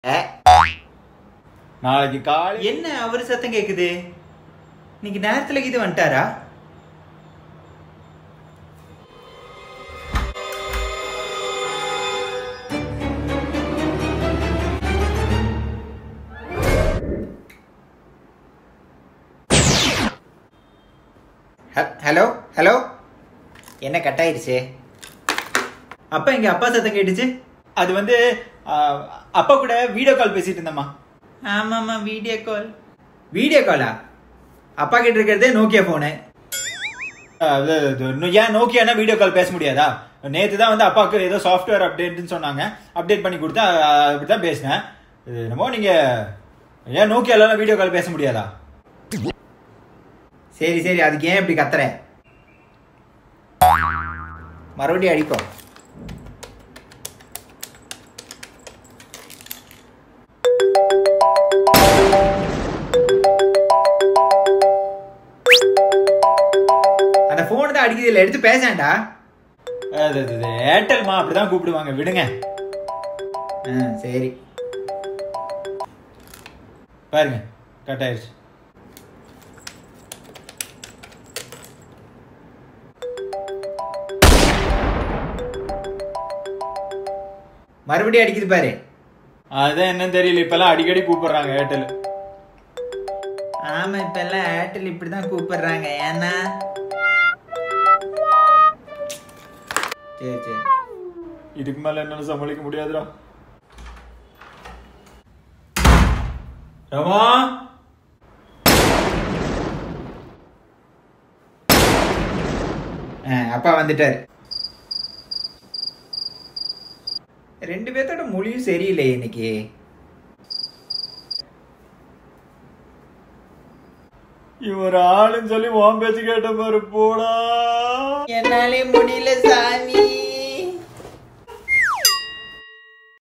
நாளைக்கு காலை என்ன அவர் சத்தம் கேக்குது இன்னைக்கு நேரத்துல இது வந்துட்டாரா ஹ- ஹலோ ஹலோ என்ன கட் ஆயிருச்சு அப்பா எங்க அப்பா சத்தம் கேட்டுச்சு அது வந்து ஆ, அப்பா கூட வீடியோ கால் பேசிட்டு இருந்தம்மா ஆமாம்மா வீடியோ கால் வீடியோ காலா அப்பா கிட்ட இருக்கிறதே நோக்கியா ஃபோனு ஆ, அது, அது, இன்னும் ஏன் நோக்கியானா வீடியோ கால் பேச முடியாதா நேத்து தான் வந்து அப்பாவுக்கு ஏதோ சாஃப்ட்வேர் அப்டேட்னு சொன்னாங்க அப்டேட் பண்ணி கொடுத்தா அப்படி தான் பேசினேன் இது என்னமோ நீங்க ஏன் நோக்கியால வீடியோ கால் பேச முடியாதா சரி சரி அதுக்கு ஏன் இப்படி கத்துற மறுபடியும் அடிக்கும் அந்த போன் தான் அடிக்குது இல்ல எடுத்து பேசேன்டா அது, அது, அது, ஏர்டெல்மா அப்படிதான் கூப்பிடுவாங்க விடுங்க ஆ சரி பாருங்க கட் ஆயிடுச்சு மறுபடியும் அடிக்குது பாரு அதான் என்னன்னு தெரியல இப்பெல்லாம் அடிக்கடி கூப்பிடுறாங்க ஏர்டெல் ஆமா இப்ப எல்லாம் ஏர்டெல் இப்படிதான் கூப்பிடுறாங்க ஏன்னா சரி சரி இதுக்கு மேல என்னால சமாளிக்க முடியாதுடா ரமா ஆ, அப்பா வந்துட்டாரு ரெண்டு பேர்த்தோட மொழியும் சரியில்லை இன்னைக்கு இவர் ஆளுன்னு சொல்லி உன் பேச்சு கேட்ட பாரு போடா என்னாலே முடியல சார்